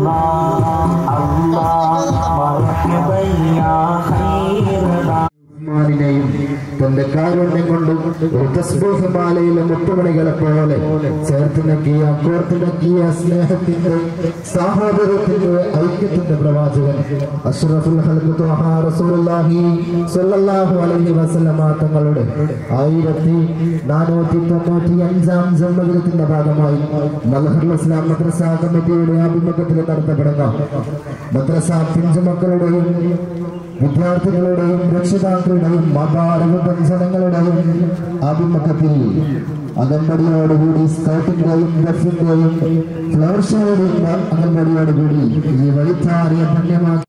ഉസ്മാനിനെയും തന്റെ കാരുണ്യം കൊണ്ടും ഒരു തസ്ബീഹ് മാലയിലെ മുത്തുമണികളെ പോലെ ചേർത്തിണക്കിയ കോർത്തിണക്കിയ സ്നേഹത്തിന്റെ സാഹോദര്യത്തിന്റെ ഐക്യത്തിന്റെ പ്രവാചകൻ അഷ്റഫുൽ ഹൽഖ് ത്വഹ റസൂലുള്ളാഹി സ്വല്ലല്ലാഹു അലൈഹി വസല്ലമ തങ്ങളുടെ ആയിരത്തി നാനൂറ്റി തൊണ്ണൂറ്റി അഞ്ചാം ജന്മദിനത്തിന്റെ ഭാഗമായി മൽഹർ ഇസ്ലാം മദ്രസ കമ്മിറ്റിയുടെ ആഭിമുഖ്യത്തിൽ നടത്തപ്പെടുന്ന മദ്രസ പിഞ്ചുമക്കളുടെയും വിദ്യാർത്ഥികളുടെയും രക്ഷിതാക്കളുടെയും മതാരവ ജനങ്ങളുടെയും ആഭിമുഖ്യത്തിൽ അകമ്പടിയോടുകൂടി സ്കൗട്ടിന്റെയും ഡഫിന്റെയും ഫ്ലവർ ഷോയുടെയും അകമ്പടിയോടുകൂടി ഈ വഴിത്താറിയ പുണ്യമാക്കി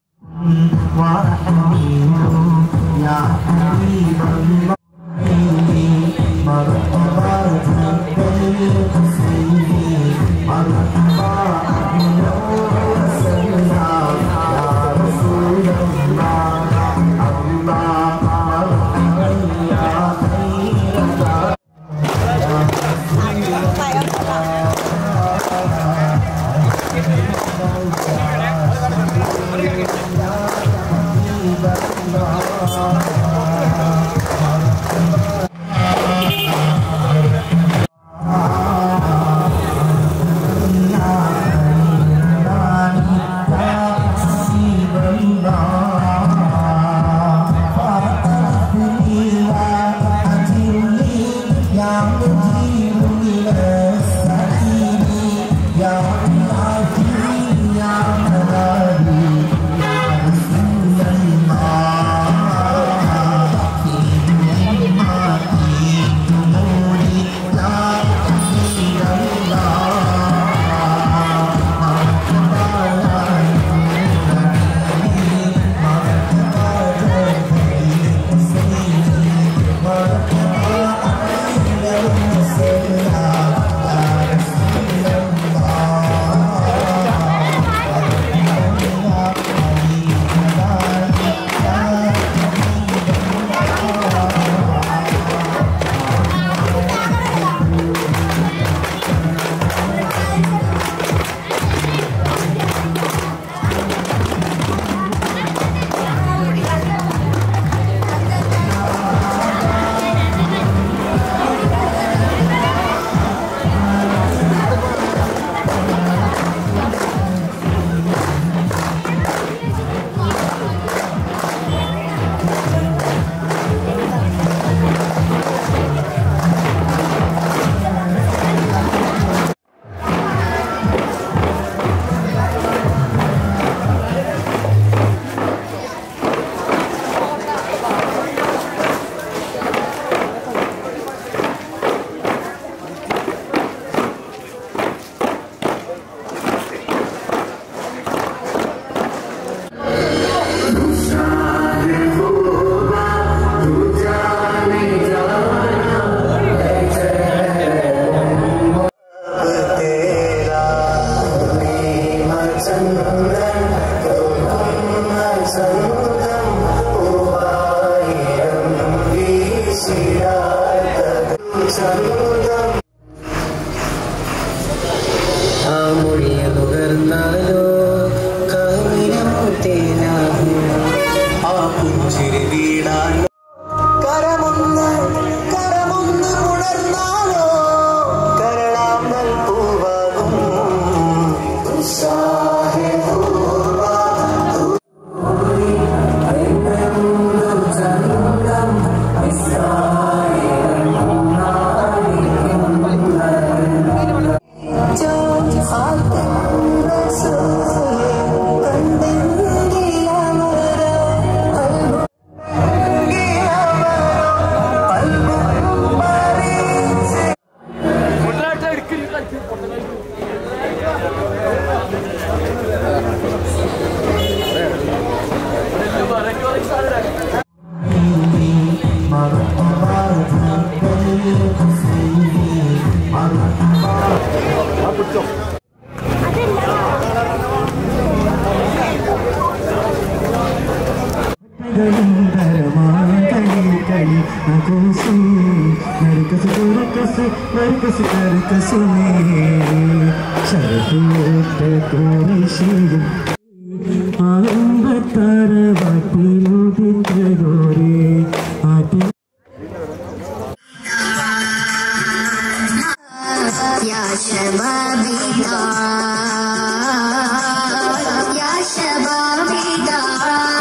ആ മൊഴിയ നുകർന്നാലോ കാമിനമുത്തേനാകും ആ പുഞ്ചിരി വീടാലോ കരമൊന്ന് കരമൊന്ന് പുണർന്നാലോ കരളാമ്പൽ പൂവാകും ഉത്സാഹേ പൂവാ ും ശരത്തേറ്റ കോരിശീലും ആമ്പത്തറവാട്ടിലുദിച്ചതോരേ ആറ്റി يا شبابي دار يا شبابي دار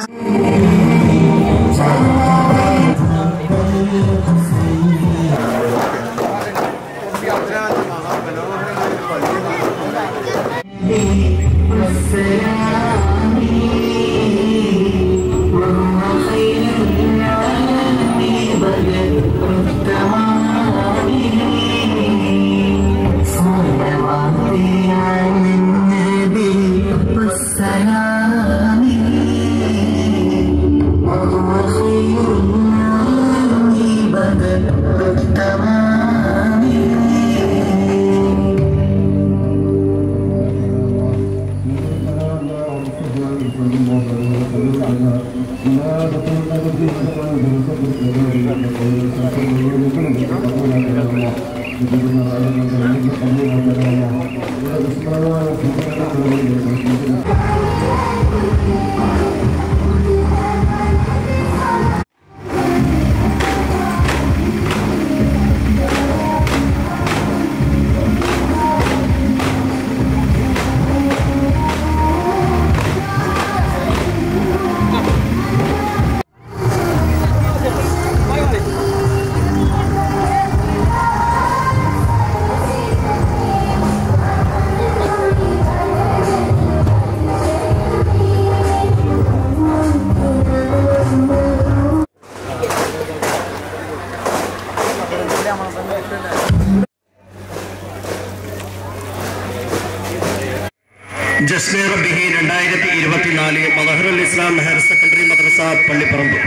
ജസ്മെ റബ്ബിഹി രണ്ടായിരത്തി ഇരുപത്തിനാല് മദഹറുൽ ഇസ്ലാം ഹയർ സെക്കൻഡറി മദ്രസ പള്ളിപ്പറമ്പ്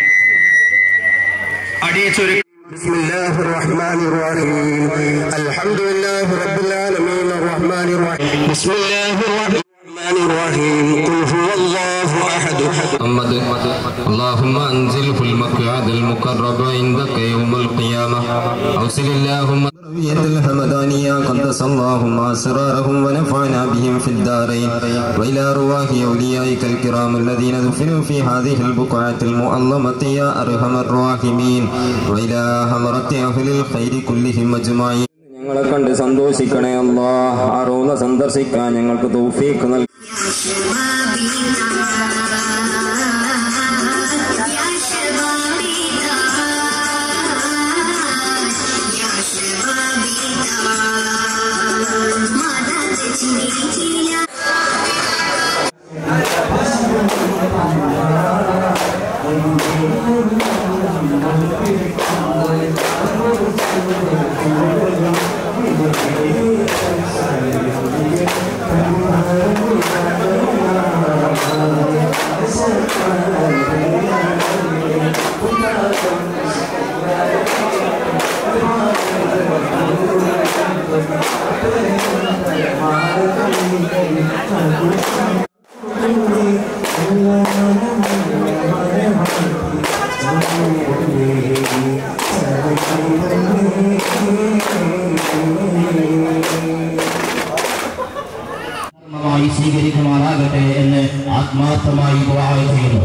അടിയിച്ചൊരു بسم الله الرحمن الرحيم الحمد لله رب العالمين الرحمن الرحيم بسم الله الرحمن الرحيم قل هو الله احد محمد اللهم انزله المقعد المقرب عندك يوم القيامة اوصل اللهم روية الحمدانية قدس اللهم اسرارهم ونفعنا بهم في الدارين والى ارواح اوليائك الكرام الذين دفنوا في هذه البقعة المؤلمة يا ارحم الراحمين والى حضرة اهل الخير كلهم اجمعين ഞങ്ങളെ കണ്ട് സന്തോഷിക്കണേ അല്ലാ അറൂന്ന സന്ദർശിക്കാൻ ഞങ്ങൾക്ക് തൗഫീഖ് നൽകി يا شبابي دار يا شبابي دار ماذا تجني يا മായി സ്വീകരിക്കുമാറാകട്ടെ എന്ന് ആത്മാർത്ഥമായി ദുആ ചെയ്യുന്നു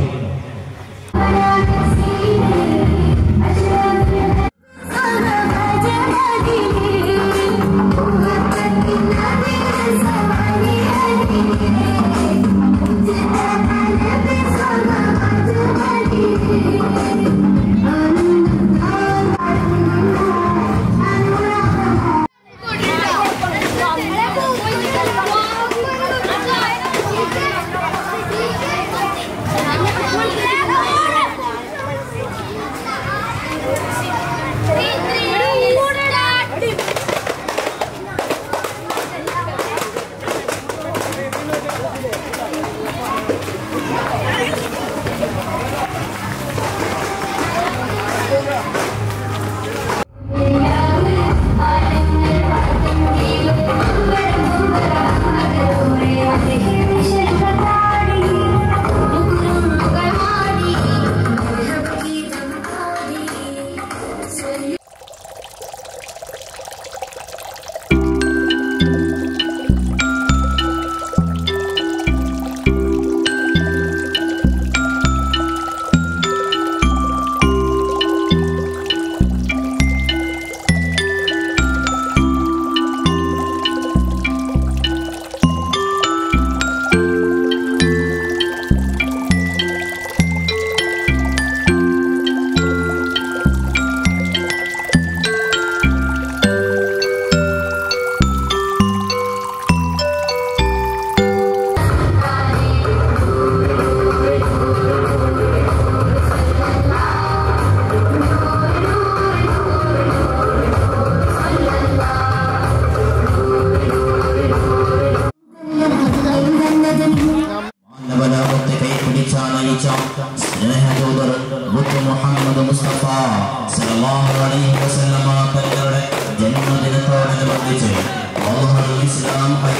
Thank you.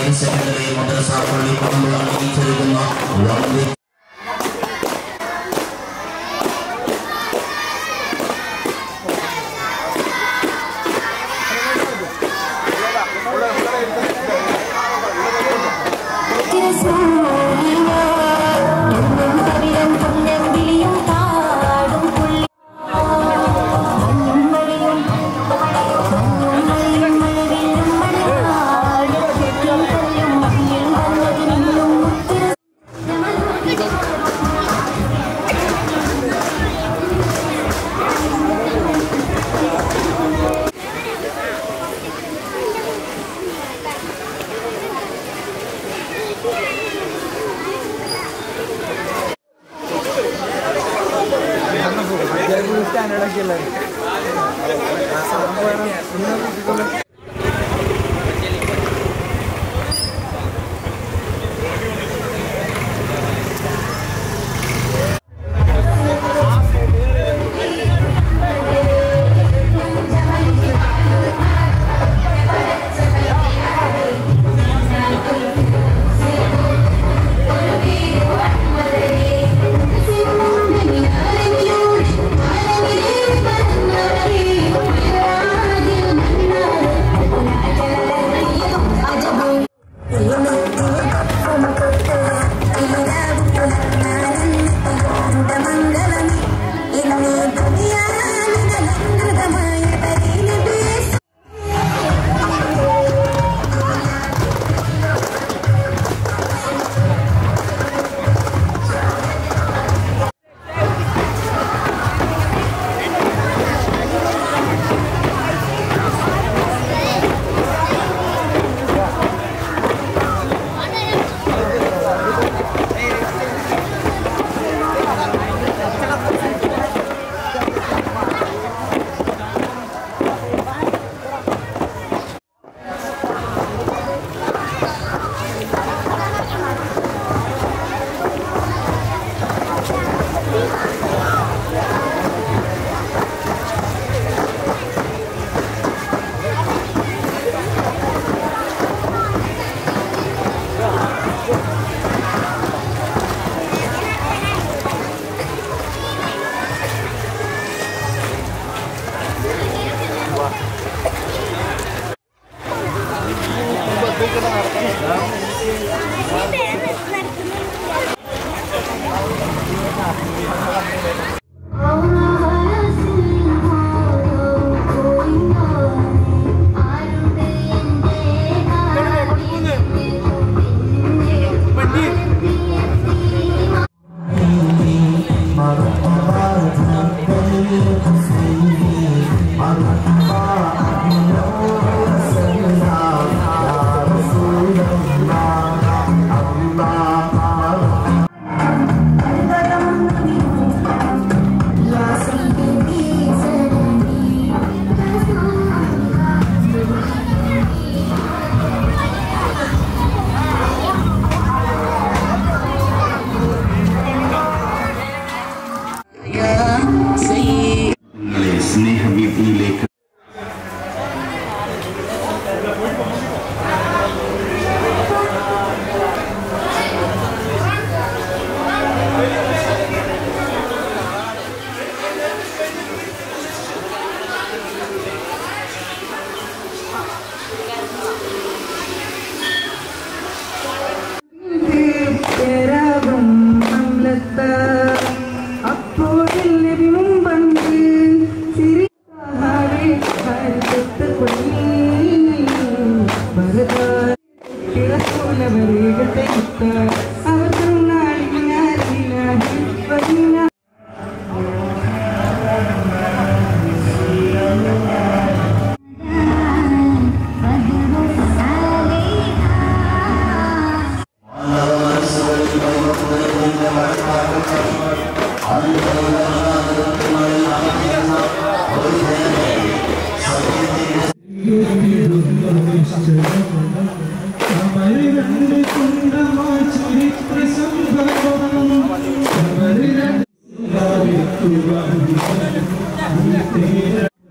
ഹയർ സെക്കൻഡറി മദ്രസ പള്ളിപ്പറമ്പ് അണിയിച്ചൊരുക്കുന്ന വന്ദി നിങ്ങളെ സ്നേഹവീതിയിലേക്ക്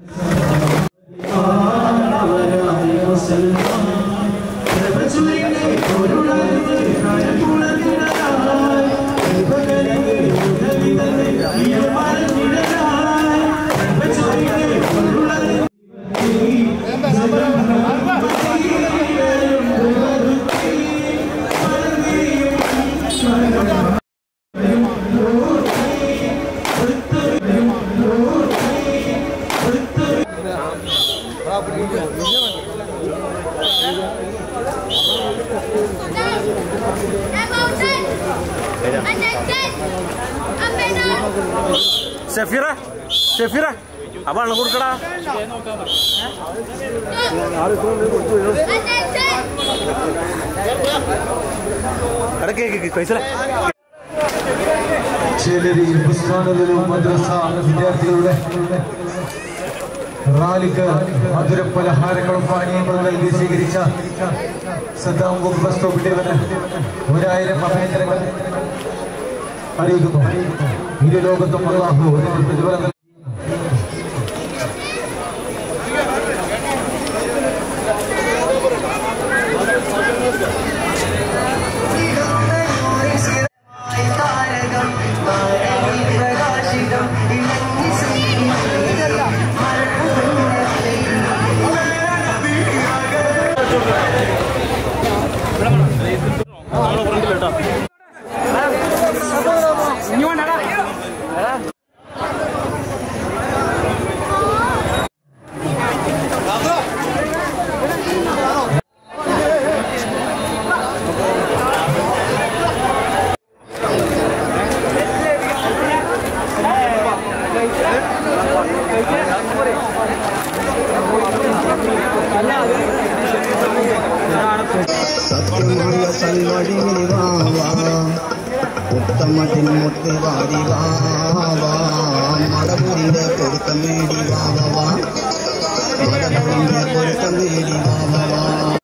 Thank you. ഷെഫീറ ഷെഫീറ ആ വെള്ളം കൊടുക്കടാ എടാ കേക്ക് പൈസ ചേലരി ബുസ്മാനുലു മദ്രസ വിദ്യാർത്ഥികളുടെ റാലിക്ക് മധുര പലഹാരങ്ങളും പാനീയങ്ങളും നൽകി സ്വീകരിച്ച സദ്ദാം ബസ് സ്റ്റോപ്പിട്ടവന് ഒരായിരം അഭിനന്ദനങ്ങൾ അറിയിക്കുന്നു ഇരു ലോകത്തും അള്ളാഹു അതിന്റെ പ്രതിഫലം നൽകി. സത്യമുള്ള സൽവഴി ഉത്തമത്തിൻ മുത്ത് വാരി മടപുരിന്റെ പൊരുത്തം നേടി വാവ മടപുരിന്റെ പൊരുത്തം നേടി വാവ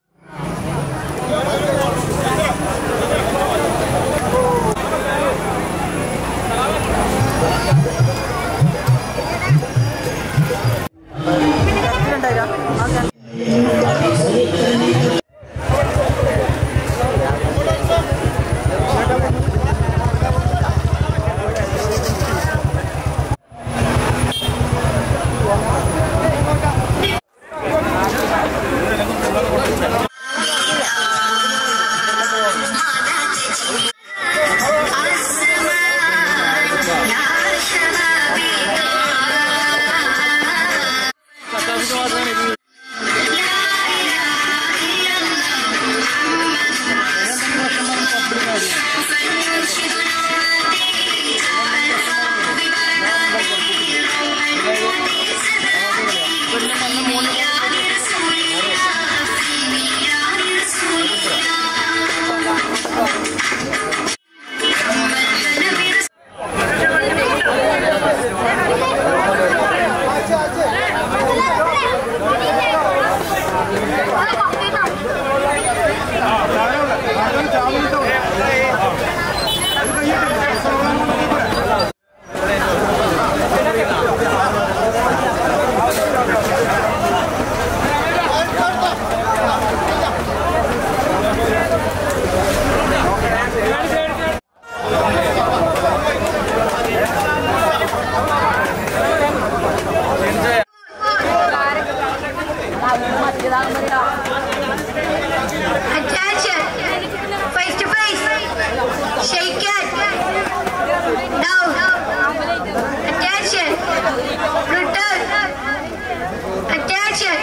Attention. Face to face. Shake it. Down. Attention. Return. Attention.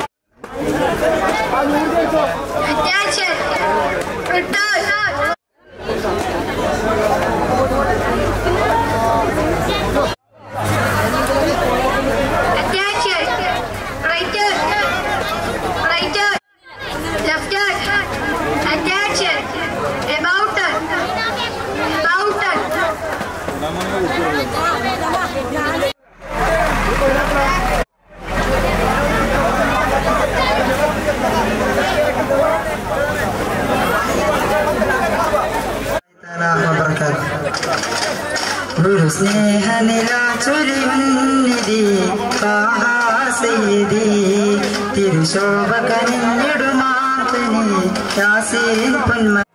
Attention. Return. Attention. Right turn. Right turn. Left turn. Attention. About turn. About turn. ഒരു സ്നേഹനിലാചൊരിയുന്നിതി സയ്യിദി തിരുശോഭ കനിഞ്ഞിടുമാതനി യാസീൻ പൊന്മ